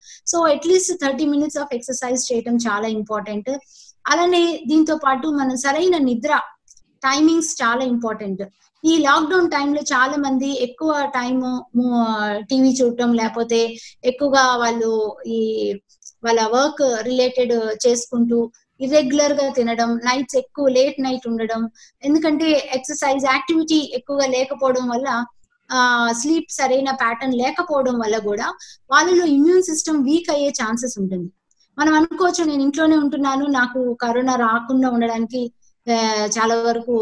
So at least thirty minutes of exercise చేయటం చాలా important అలానే దీంతో పాటు మనం సరైన నిద్ర టైమింగ్స్ చాలా ఇంపార్టెంట్ ఈ లాక్డౌన్ టైంలో చాలా మంది ఎక్కువ టైం టీవీ చూడటం లేకపోతే ఎక్కువగా వాళ్ళు ఈ వాళ్ళ వర్క్ రిలేటెడ్ చేసుకుంటూ ఇర్రెగ్యులర్ గా తినడం నైట్స్ ఎక్కువ లేట్ నైట్ ఉండడం ఎందుకంటే ఎక్సర్సైజ్ యాక్టివిటీ ఎక్కువగా లేకపోవడం వల్ల ఆ స్లీప్ సరైన ప్యాటర్న్ లేకపోవడం వల్ల కూడా వాళ్ళలో ఇమ్యూన్ సిస్టమ్ వీక్ అయ్యే ఛాన్సెస్ ఉంటుంది మనం అనుకోవచ్చు నేను ఇంట్లోనే ఉంటున్నాను నాకు కరోనా రాకుండా ఉండడానికి చాలా వరకు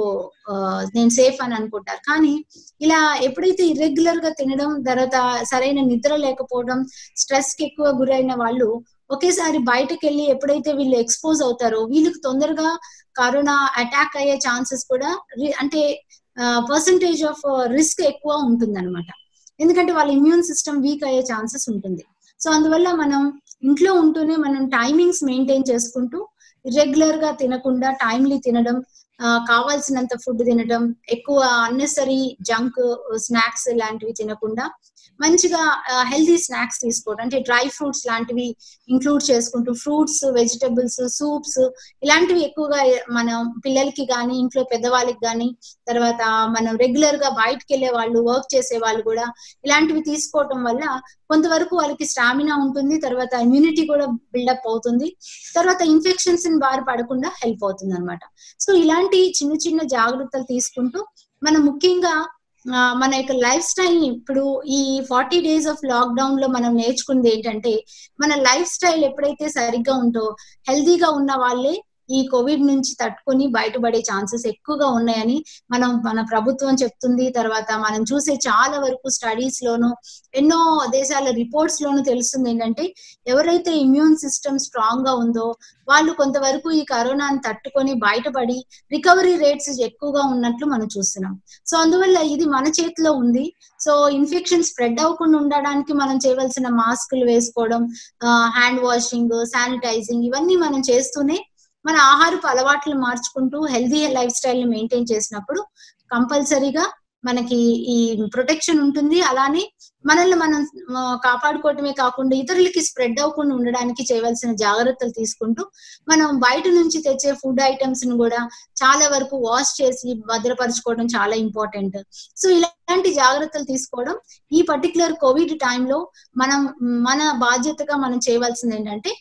నేను సేఫ్ అని అనుకుంటారు కానీ ఇలా ఎప్పుడైతే ఇర్రెగ్యులర్ గా తినడం తర్వాత సరైన నిద్ర లేకపోవడం స్ట్రెస్ కి ఎక్కువ గురైన వాళ్ళు ఒకేసారి బయటకు వెళ్ళి ఎప్పుడైతే వీళ్ళు ఎక్స్పోజ్ అవుతారో వీళ్ళకి తొందరగా కరోనా అటాక్ అయ్యే ఛాన్సెస్ కూడా అంటే పర్సంటేజ్ ఆఫ్ రిస్క్ ఎక్కువ ఉంటుంది అనమాట ఎందుకంటే వాళ్ళ ఇమ్యూన్ సిస్టమ్ వీక్ అయ్యే ఛాన్సెస్ ఉంటుంది సో అందువల్ల మనం ఇంట్లో ఉంటూనే మనం టైమింగ్స్ మెయింటైన్ చేసుకుంటూ రెగ్యులర్ గా తినకుండా టైమ్లీ తినడం కావాల్సినంత ఫుడ్ తినడం ఎక్కువ అన్నెసరీ జంక్ స్నాక్స్ లాంటివి తినకుండా మంచిగా హెల్దీ స్నాక్స్ తీసుకోవడం అంటే డ్రై ఫ్రూట్స్ లాంటివి ఇంక్లూడ్ చేసుకుంటూ ఫ్రూట్స్ వెజిటబుల్స్ సూప్స్ ఇలాంటివి ఎక్కువగా మనం పిల్లలకి కానీ ఇంట్లో పెద్దవాళ్ళకి కానీ తర్వాత మనం రెగ్యులర్ గా బయటకు వెళ్ళే వాళ్ళు వర్క్ చేసే వాళ్ళు కూడా ఇలాంటివి తీసుకోవటం వల్ల కొంతవరకు వాళ్ళకి స్టామినా ఉంటుంది తర్వాత ఇమ్యూనిటీ కూడా బిల్డప్ అవుతుంది తర్వాత ఇన్ఫెక్షన్స్ బారి పడకుండా హెల్ప్ అవుతుంది అనమాట సో ఇలాంటి చిన్న చిన్న జాగ్రత్తలు తీసుకుంటూ మనం ముఖ్యంగా మన యొక్క లైఫ్ స్టైల్ ని ఇప్పుడు ఈ ఫార్టీ డేస్ ఆఫ్ లాక్డౌన్ లో మనం నేర్చుకుంది ఏంటంటే మన లైఫ్ స్టైల్ ఎప్పుడైతే సరిగ్గా ఉంటో హెల్దీగా ఉన్న వాళ్ళే ఈ కోవిడ్ నుంచి తట్టుకొని బయటపడే ఛాన్సెస్ ఎక్కువగా ఉన్నాయని మనం మన ప్రభుత్వం చెప్తుంది తర్వాత మనం చూసే చాలా వరకు స్టడీస్ లోను ఎన్నో దేశాల రిపోర్ట్స్ లోను తెలుస్తుంది ఏంటంటే ఎవరైతే ఇమ్యూన్ సిస్టమ్ స్ట్రాంగ్ గా ఉందో వాళ్ళు కొంతవరకు ఈ కరోనాని తట్టుకొని బయటపడి రికవరీ రేట్స్ ఎక్కువగా ఉన్నట్లు మనం చూస్తున్నాం సో అందువల్ల ఇది మన చేతిలో ఉంది సో ఇన్ఫెక్షన్ స్ప్రెడ్ అవ్వకుండా ఉండడానికి మనం చేయవలసిన మాస్కులు వేసుకోవడం హ్యాండ్ వాషింగ్ శానిటైజింగ్ ఇవన్నీ మనం చేస్తూనే మన ఆహారపు అలవాట్లు మార్చుకుంటూ హెల్దీ లైఫ్ స్టైల్ ని మెయింటైన్ చేసినప్పుడు కంపల్సరీగా మనకి ఈ ప్రొటెక్షన్ ఉంటుంది అలానే మనల్ని మనం కాపాడుకోవటమే కాకుండా ఇతరులకి స్ప్రెడ్ అవ్వకుండా ఉండడానికి చేయవలసిన జాగ్రత్తలు తీసుకుంటూ మనం బయట నుంచి తెచ్చే ఫుడ్ ఐటమ్స్ ని కూడా చాలా వరకు వాష్ చేసి భద్రపరచుకోవడం చాలా ఇంపార్టెంట్ సో ఇలాంటి జాగ్రత్తలు తీసుకోవడం ఈ పర్టికులర్ కోవిడ్ టైంలో మనం మన బాధ్యతగా మనం చేయవలసింది ఏంటంటే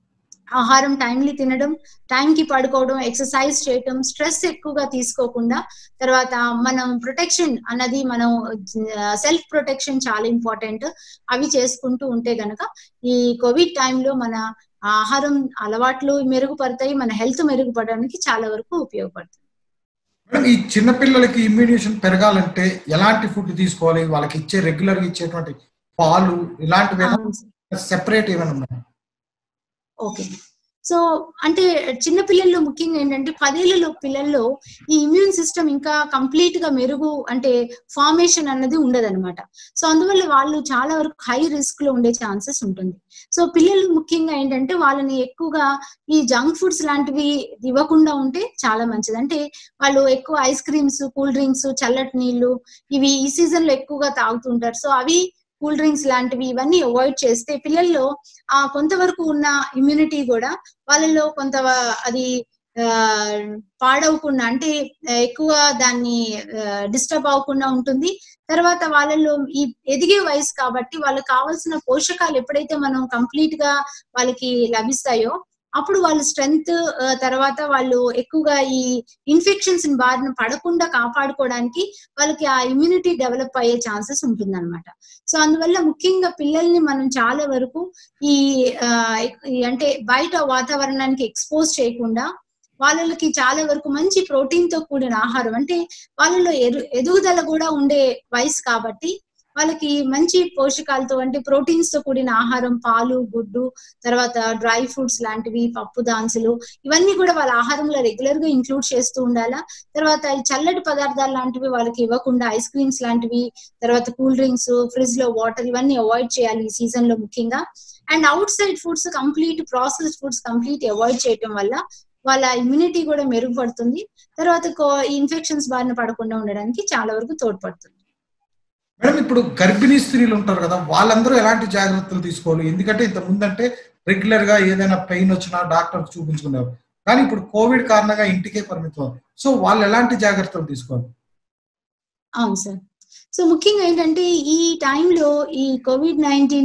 ఆహారం టైంలీ తినడం టైంకి పడుకోవడం ఎక్సర్సైజ్ చేయటం స్ట్రెస్ ఎక్కువగా తీసుకోకుండా తర్వాత మనం ప్రొటెక్షన్ అన్నది మనం సెల్ఫ్ ప్రొటెక్షన్ చాలా ఇంపార్టెంట్ అవి చేసుకుంటూ ఉంటే గనక ఈ కోవిడ్ టైంలో మన ఆహారం అలవాట్లు మెరుగుపడతాయి మన హెల్త్ మెరుగుపడడానికి చాలా వరకు ఉపయోగపడుతుంది మేడం ఈ చిన్న పిల్లలకి ఇమ్యూనేషన్ పెరగాలంటే ఎలాంటి ఫుడ్ తీసుకోవాలి వాళ్ళకి ఇచ్చే రెగ్యులర్ గా ఇచ్చేటువంటి పాలు ఇలాంటివి సెపరేట్ ఏమైనా ఉన్నాయి ఓకే సో అంటే చిన్న పిల్లల్లో ముఖ్యంగా ఏంటంటే పదేళ్లలో పిల్లల్లో ఈ ఇమ్యూన్ సిస్టమ్ ఇంకా కంప్లీట్ గా మెరుగు అంటే ఫార్మేషన్ అన్నది ఉండదన్నమాట సో అందువల్ల వాళ్ళు చాలా వరకు హై రిస్క్ లో ఉండే ఛాన్సెస్ ఉంటుంది సో పిల్లలు ముఖ్యంగా ఏంటంటే వాళ్ళని ఎక్కువగా ఈ జంక్ ఫుడ్స్ లాంటివి ఇవ్వకుండా ఉంటే చాలా మంచిది అంటే వాళ్ళు ఎక్కువ ఐస్ క్రీమ్స్ కూల్ డ్రింక్స్ చల్లటి నీళ్లు ఇవి ఈ సీజన్ లో ఎక్కువగా తాగుతుంటారు సో అవి కూల్ డ్రింక్స్ లాంటివి ఇవన్నీ అవాయిడ్ చేస్తే పిల్లల్లో ఆ కొంతవరకు ఉన్న ఇమ్యూనిటీ కూడా వాళ్ళలో కొంత అది పాడవకుండా అంటే ఎక్కువ దాన్ని డిస్టర్బ్ అవ్వకుండా ఉంటుంది తర్వాత వాళ్ళలో ఈ ఎదిగే వయసు కాబట్టి వాళ్ళకి కావాల్సిన పోషకాలు ఎప్పుడైతే మనం కంప్లీట్ గా వాళ్ళకి లభిస్తాయో అప్పుడు వాళ్ళు స్ట్రెంగ్త్ తర్వాత వాళ్ళు ఎక్కువగా ఈ ఇన్ఫెక్షన్స్ బారిన పడకుండా కాపాడుకోవడానికి వాళ్ళకి ఆ ఇమ్యూనిటీ డెవలప్ అయ్యే ఛాన్సెస్ ఉంటుంది అనమాట సో అందువల్ల ముఖ్యంగా పిల్లల్ని మనం చాలా వరకు ఈ అంటే బయట వాతావరణానికి ఎక్స్పోజ్ చేయకుండా వాళ్ళకి చాలా వరకు మంచి ప్రోటీన్ తో కూడిన ఆహారం అంటే వాళ్ళలో ఎదుగుదల కూడా ఉండే వయసు కాబట్టి వాళ్ళకి మంచి పోషకాలతో అంటే ప్రోటీన్స్ తో కూడిన ఆహారం పాలు గుడ్డు తర్వాత డ్రై ఫ్రూట్స్ లాంటివి పప్పు దాన్సులు ఇవన్నీ కూడా వాళ్ళ ఆహారంలో రెగ్యులర్ గా ఇంక్లూడ్ చేస్తూ ఉండాలా తర్వాత ఈ చల్లటి పదార్థాలు లాంటివి వాళ్ళకి ఇవ్వకుండా ఐస్ క్రీమ్స్ లాంటివి తర్వాత కూల్ డ్రింక్స్ ఫ్రిడ్జ్ లో వాటర్ ఇవన్నీ అవాయిడ్ చేయాలి ఈ సీజన్ లో ముఖ్యంగా and outside foods complete processed foods complete avoid చేయటం వల్ల వాళ్ళ ఇమ్యూనిటీ కూడా మెరుగుపడుతుంది తర్వాత ఇన్ఫెక్షన్స్ బారిన పడకుండా ఉండడానికి చాలా వరకు తోడ్పడుతుంది మేడం ఇప్పుడు గర్భిణీ స్త్రీలు ఉంటారు కదా వాళ్ళందరూ ఎలాంటి జాగ్రత్తలు తీసుకోవాలి ఎందుకంటే ఇంత ముందంటే రెగ్యులర్ గా ఏదైనా పెయిన్ వచ్చినా డాక్టర్ చూపించుకునేవారు కానీ ఇప్పుడు కోవిడ్ కారణంగా ఇంటికే పరిమితం సో వాళ్ళు ఎలాంటి జాగ్రత్తలు తీసుకోవాలి అవును సార్ సో ముఖ్యంగా ఏంటంటే ఈ టైంలో ఈ కోవిడ్ నైన్టీన్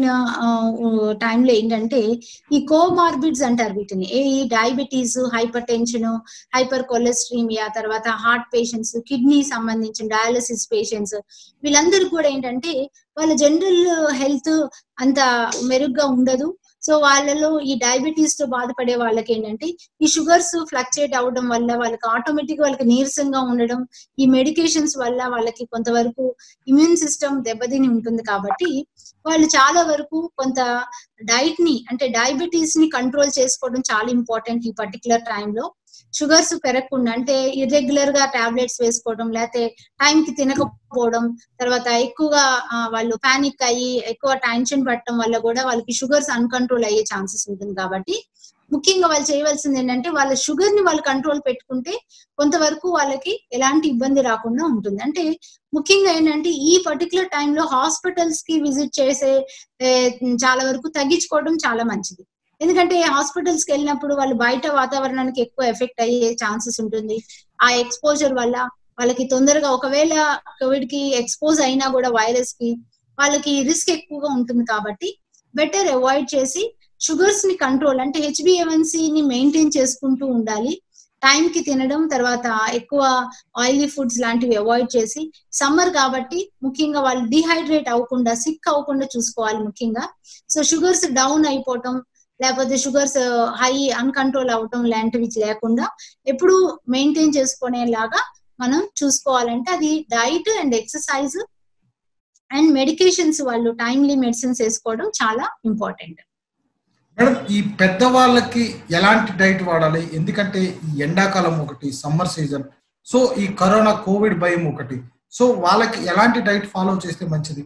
టైంలో ఏంటంటే ఈ కోమార్బిడ్స్ అంటారు వీటిని ఏ ఈ diabetes hypertension hypercholesterolaemia తర్వాత హార్ట్ పేషెంట్స్ కిడ్నీ సంబంధించిన డయాలసిస్ పేషెంట్స్ వీళ్ళందరూ కూడా ఏంటంటే వాళ్ళ జనరల్ హెల్త్ అంత మెరుగ్గా ఉండదు సో వాళ్ళలో ఈ డయాబెటీస్ తో బాధపడే వాళ్ళకి ఏంటంటే ఈ షుగర్స్ ఫ్లక్చుయేట్ అవడం వల్ల వాళ్ళకి ఆటోమేటిక్ వాళ్ళకి నీరసంగా ఉండడం ఈ మెడికేషన్స్ వల్ల వాళ్ళకి కొంతవరకు ఇమ్యూన్ సిస్టమ్ దెబ్బతిని ఉంటుంది కాబట్టి వాళ్ళు చాలా వరకు కొంత డైట్ ని అంటే డయాబెటీస్ ని కంట్రోల్ చేసుకోవడం చాలా ఇంపార్టెంట్ ఈ పర్టికులర్ టైంలో షుగర్స్ పెరగకుండా అంటే ఇర్రెగ్యులర్ గా టాబ్లెట్స్ వేసుకోవడం లేకపోతే టైం కి తినకపోవడం తర్వాత ఎక్కువగా వాళ్ళు పానిక్ అయ్యి ఎక్కువ టెన్షన్ పట్టడం వల్ల కూడా వాళ్ళకి షుగర్స్ అన్కంట్రోల్ అయ్యే ఛాన్సెస్ ఉంటుంది కాబట్టి ముఖ్యంగా వాళ్ళు చేయవలసింది ఏంటంటే వాళ్ళ షుగర్ ని వాళ్ళు కంట్రోల్ పెట్టుకుంటే కొంతవరకు వాళ్ళకి ఎలాంటి ఇబ్బంది రాకుండా ఉంటుంది అంటే ముఖ్యంగా ఏంటంటే ఈ పర్టికులర్ టైంలో హాస్పిటల్స్ కి విజిట్ చేసే చాలా వరకు తగ్గించుకోవడం చాలా మంచిది ఎందుకంటే హాస్పిటల్స్ కి వెళ్ళినప్పుడు వాళ్ళు బయట వాతావరణానికి ఎక్కువ ఎఫెక్ట్ అయ్యే ఛాన్సెస్ ఉంటుంది ఆ ఎక్స్పోజర్ వల్ల వాళ్ళకి తొందరగా ఒకవేళ కోవిడ్ కి ఎక్స్పోజ్ అయినా కూడా వైరస్ కి వాళ్ళకి రిస్క్ ఎక్కువగా ఉంటుంది కాబట్టి బెటర్ అవాయిడ్ చేసి షుగర్స్ ని కంట్రోల్ అంటే హెచ్బిఎవన్సీ ని మెయింటైన్ చేసుకుంటూ ఉండాలి టైం కి తినడం తర్వాత ఎక్కువ ఆయిలీ ఫుడ్స్ లాంటివి అవాయిడ్ చేసి సమ్మర్ కాబట్టి ముఖ్యంగా వాళ్ళు డిహైడ్రేట్ అవ్వకుండా సిక్ అవ్వకుండా చూసుకోవాలి ముఖ్యంగా సో షుగర్స్ డౌన్ అయిపోవటం లేకపోతే షుగర్స్ హై అన్కంట్రోల్ అవటం లాంటివి లేకుండా ఎప్పుడు మెయింటైన్ చేసుకునేలాగా మనం చూసుకోవాలంటే అది diet and exercise and medications వాళ్ళు టైమ్లీ మెడిసిన్స్ వేసుకోవడం చాలా ఇంపార్టెంట్ మేడం ఈ పెద్దవాళ్ళకి ఎలాంటి డైట్ వాడాలి ఎందుకంటే ఈ ఎండాకాలం ఒకటి సమ్మర్ సీజన్ సో ఈ కరోనా కోవిడ్ భయం ఒకటి సో వాళ్ళకి ఎలాంటి డైట్ ఫాలో చేస్తే మంచిది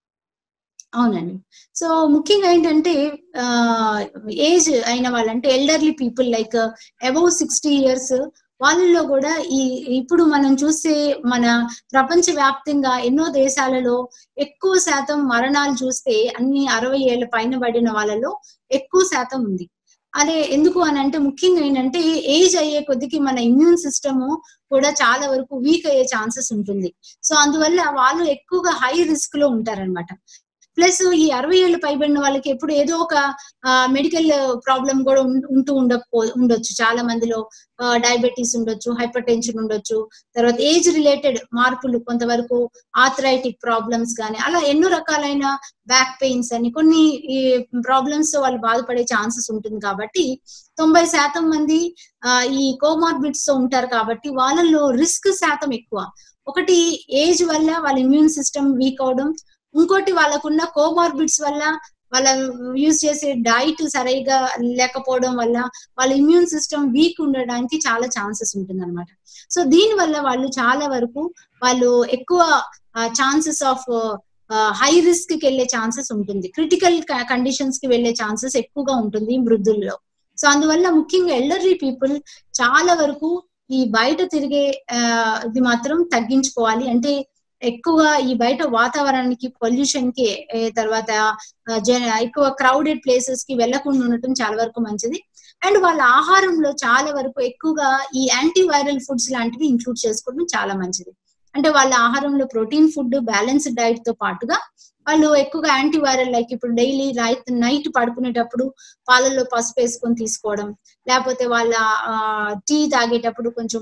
అవునండి సో ముఖ్యంగా ఏంటంటే ఏజ్ అయిన వాళ్ళంటే elderly people like above sixty years వాళ్ళలో కూడా ఈ ఇప్పుడు మనం చూస్తే మన ప్రపంచ వ్యాప్తంగా ఎన్నో దేశాలలో ఎక్కువ శాతం మరణాలు చూస్తే అన్ని అరవై ఏళ్ళ పైన పడిన వాళ్ళలో ఎక్కువ శాతం ఉంది అదే ఎందుకు అని అంటే ముఖ్యంగా ఏంటంటే ఏజ్ అయ్యే కొద్దికి మన ఇమ్యూన్ సిస్టమ్ కూడా చాలా వరకు వీక్ అయ్యే ఛాన్సెస్ ఉంటుంది సో అందువల్ల వాళ్ళు ఎక్కువగా హై రిస్క్ లో ఉంటారనమాట ప్లస్ ఈ అరవై ఏళ్ళు పైబడిన వాళ్ళకి ఎప్పుడు ఏదో ఒక మెడికల్ ప్రాబ్లం కూడా ఉంటూ ఉండకపో ఉండొచ్చు చాలా మందిలో డయాబెటీస్ ఉండొచ్చు హైపర్ టెన్షన్ ఉండొచ్చు తర్వాత ఏజ్ రిలేటెడ్ మార్పులు కొంతవరకు ఆథరైటిక్ ప్రాబ్లమ్స్ కానీ అలా ఎన్నో రకాలైన బ్యాక్ పెయిన్స్ అని కొన్ని ఈ ప్రాబ్లమ్స్ తో వాళ్ళు బాధపడే ఛాన్సెస్ ఉంటుంది కాబట్టి తొంభై శాతం మంది ఈ కోమార్బిడ్స్ తో ఉంటారు కాబట్టి వాళ్ళలో రిస్క్ శాతం ఎక్కువ ఒకటి ఏజ్ వల్ల వాళ్ళ ఇమ్యూన్ సిస్టమ్ వీక్ అవడం ఇంకోటి వాళ్ళకున్న కోమార్బిడ్స్ వల్ల వాళ్ళ యూజ్ చేసే డైట్ సరిగా లేకపోవడం వల్ల వాళ్ళ ఇమ్యూన్ సిస్టమ్ వీక్ ఉండడానికి చాలా ఛాన్సెస్ ఉంటుంది అనమాట సో దీని వల్ల వాళ్ళు చాలా వరకు వాళ్ళు ఎక్కువ ఛాన్సెస్ ఆఫ్ హై రిస్క్ కి వెళ్ళే ఛాన్సెస్ ఉంటుంది క్రిటికల్ కండిషన్స్ కి వెళ్ళే ఛాన్సెస్ ఎక్కువగా ఉంటుంది వృద్ధుల్లో సో అందువల్ల ముఖ్యంగా ఎల్డర్లీ పీపుల్ చాలా వరకు ఈ బయట తిరిగే ఇది మాత్రం తగ్గించుకోవాలి అంటే ఎక్కువగా ఈ బయట వాతావరణానికి పొల్యూషన్ కి తర్వాత ఎక్కువ క్రౌడెడ్ ప్లేసెస్ కి వెళ్లకుండా ఉండటం చాలా వరకు మంచిది అండ్ వాళ్ళ ఆహారంలో చాలా వరకు ఎక్కువగా ఈ యాంటీవైరల్ ఫుడ్స్ లాంటివి ఇంక్లూడ్ చేసుకోవడం చాలా మంచిది అంటే వాళ్ళ ఆహారంలో ప్రోటీన్ ఫుడ్ బ్యాలెన్స్డ్ డైట్ తో పాటుగా వాళ్ళు ఎక్కువగా యాంటీవైరల్ లైక్ ఇప్పుడు డైలీ నైట్ నైట్ పడుకునేటప్పుడు పాలల్లో పసుపు వేసుకొని తీసుకోవడం లేకపోతే వాళ్ళ టీ తాగేటప్పుడు కొంచెం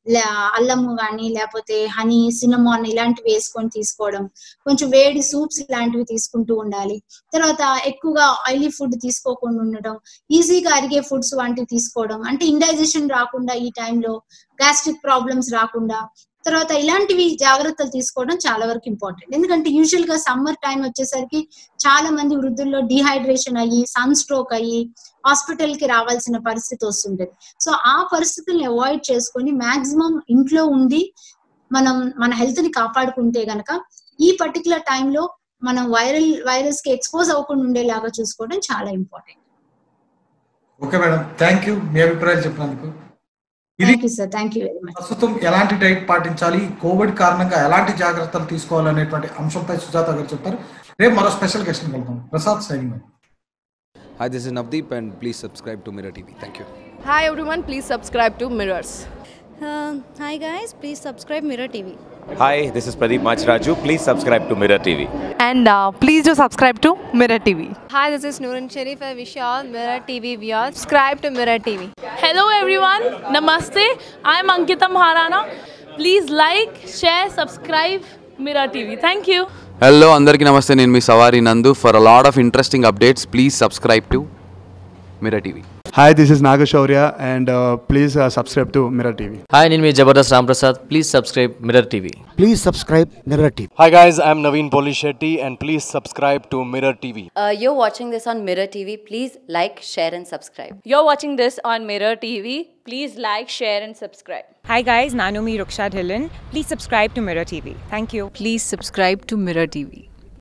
అల్లము కానీ లేకపోతే హనీ సినమాన్ ఇలాంటివి వేసుకొని తీసుకోవడం కొంచెం వేడి సూప్స్ ఇలాంటివి తీసుకుంటూ ఉండాలి తర్వాత ఎక్కువగా ఆయిలీ ఫుడ్ తీసుకోకుండా ఉండడం ఈజీగా అరిగే ఫుడ్స్ వంటివి తీసుకోవడం అంటే ఇండైజెషన్ రాకుండా ఈ టైంలో గ్యాస్ట్రిక్ ప్రాబ్లమ్స్ రాకుండా తర్వాత ఇలాంటివి జాగ్రత్తలు తీసుకోవడం చాలా వరకు ఇంపార్టెంట్ ఎందుకంటే యూజువల్ గా సమ్మర్ టైం వచ్చేసరికి చాలా మంది వృద్ధుల్లో డిహైడ్రేషన్ అయ్యి సన్ స్ట్రోక్ అయ్యి హాస్పిటల్ కి రావాల్సిన పరిస్థితి వస్తుంటది సో ఆ పరిస్థితుల్ని అవాయిడ్ చేసుకొని మాక్సిమం ఇంట్లో ఉండి మనం మన హెల్త్ ని కాపాడుకుంటే గనక ఈ పర్టికులర్ టైంలో మనం వైరల్ వైరస్ కి ఎక్స్పోజ్ అవ్వకుండా ఉండేలాగా చూసుకోవడం చాలా important okay madam thank you మీ అభిప్రాయాలు చెప్పినందుకు ఇది thank you sir thank you very much ప్రస్తుతం ఎలాంటి డైట్ పాటించాలి కోవిడ్ కారణంగా ఎలాంటి జాగ్రత్తలు తీసుకోవాలనేటువంటి అంశంపై సుజాత గారు చెప్తారు రేపు మరో స్పెషల్ గెస్ట్ వెళ్తాం Prasad signing Hi, this is Navdeep, and please subscribe to Mirror TV. Thank you. Hi everyone, please subscribe to Mirrors. Uh, hi guys, please subscribe Mirror TV. Hi, this is Pradeep Machraju. Please subscribe to Mirror TV. and uh, please do subscribe to Mirror TV. Hi, this is Noorun Sharif. I wish you all Mirror TV viewers. Subscribe to Mirror TV. Hello everyone, Namaste. I'm Ankita Maharana. Please like, share, subscribe Mirror TV. Thank you. Hello అందరికీ నమస్తే నేను మీ Savari Nandu for a lot of interesting updates please subscribe to Mirror TV Hi, this is Nagashaurya, and uh, please uh, subscribe to Mirror TV. Hi నేను మీ Jabardasth Ramprasad please subscribe Mirror TV Please subscribe Mirror TV. Hi guys, I'm Naveen Polishetty and please subscribe to Mirror TV. Uh, you're watching this on Mirror TV. Please like, share, and subscribe. You're watching this on Mirror TV. Please like, share, and subscribe. Hi guys, Nanumi Ruksha Dhillon. Please subscribe to Mirror TV. Thank you. Please subscribe to Mirror TV.